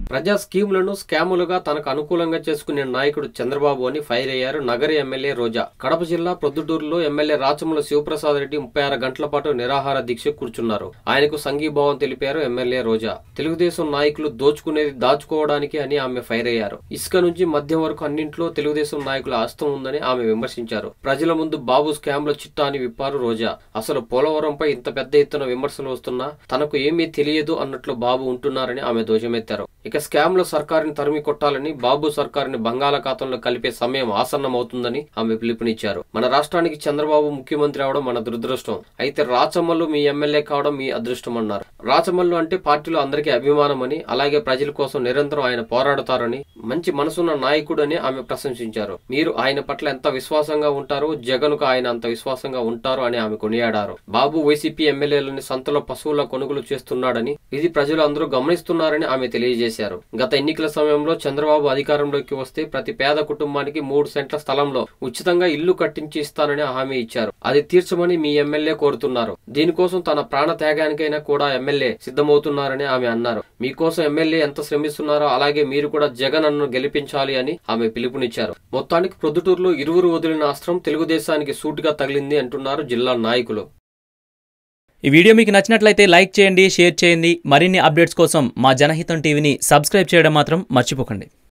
ప్రజా స్కీములను స్కాములుగా తనకు అనుకూలంగా చేసుకునే నాయకుడు చంద్రబాబు అని ఫైర్ అయ్యారు నగరి ఎమ్మెల్యే రోజా కడప జిల్లా ప్రొద్దుటూరులో ఎమ్మెల్యే రాచముల శివప్రసాద్ రెడ్డి ముప్పై ఆరు గంటల పాటు నిరాహార దీక్ష కూర్చున్నారు ఆయనకు సంఘీభావం తెలిపారు ఎమ్మెల్యే రోజా తెలుగుదేశం నాయకులు దోచుకునేది దాచుకోవడానికి అని ఆమె ఫైర్ అయ్యారు ఇసుక నుంచి మద్యం వరకు అన్నింట్లో తెలుగుదేశం నాయకుల హస్తం ఉందని ఆమె విమర్శించారు ప్రజల ముందు బాబు స్కామ్ల చిట్టా అని విప్పారు రోజా అసలు పోలవరంపై ఇంత పెద్ద ఎత్తున విమర్శలు వస్తున్నా తనకు ఏమీ తెలియదు అన్నట్లు బాబు ఉంటున్నారని ఆమె ధ్వజమెత్తారు ఇక స్కామ్ల సర్కారుని తరిమి కొట్టాలని బాబు సర్కారుని బంగాళాఖాతంలో కలిపే సమయం ఆసన్నమవుతుందని ఆమె పిలుపునిచ్చారు మన రాష్ట్రానికి చంద్రబాబు ముఖ్యమంత్రి అవడం మన దురదృష్టం అయితే రాచమల్లు మీ ఎమ్మెల్యే కావడం మీ అదృష్టం అన్నారు రాచమల్లు అంటే పార్టీలో అందరికీ అభిమానమని అలాగే ప్రజల కోసం నిరంతరం ఆయన పోరాడతారని మంచి మనసున్న నాయకుడని ఆమె ప్రశంసించారు మీరు ఆయన పట్ల ఎంత విశ్వాసంగా ఉంటారో జగన్కు ఆయన అంత విశ్వాసంగా ఉంటారు అని ఆమె కొనియాడారు బాబు వైసీపీ ఎమ్మెల్యేలని సంతలో పశువుల కొనుగోలు చేస్తున్నాడని ఇది ప్రజలు అందరూ గమనిస్తున్నారని ఆమె తెలియజేశారు గత ఎన్నికల సమయంలో చంద్రబాబు అధికారంలోకి వస్తే ప్రతి పేద కుటుంబానికి మూడు సెంట్ల స్థలంలో ఉచితంగా ఇల్లు కట్టించి ఇస్తానని హామీ ఇచ్చారు అది తీర్చమని మీ ఎమ్మెల్యే కోరుతున్నారు దీనికోసం తన ప్రాణ త్యాగానికైనా కూడా ఎమ్మెల్యే సిద్ధమవుతున్నారని ఆమె అన్నారు మీకోసం ఎమ్మెల్యే ఎంత శ్రమిస్తున్నారో అలాగే మీరు కూడా జగన్ అన్ను గెలిపించాలి అని ఆమె పిలుపునిచ్చారు మొత్తానికి ప్రొద్దుటూరులో ఇరువురు వదిలిన అస్త్రం తెలుగుదేశానికి సూటిగా తగిలింది అంటున్నారు జిల్లా నాయకులు ఈ వీడియో మీకు నచ్చినట్లయితే లైక్ చేయండి షేర్ చేయండి మరిన్ని అప్డేట్స్ కోసం మా జనహితం టీవీని సబ్స్క్రైబ్ చేయడం మాత్రం మర్చిపోకండి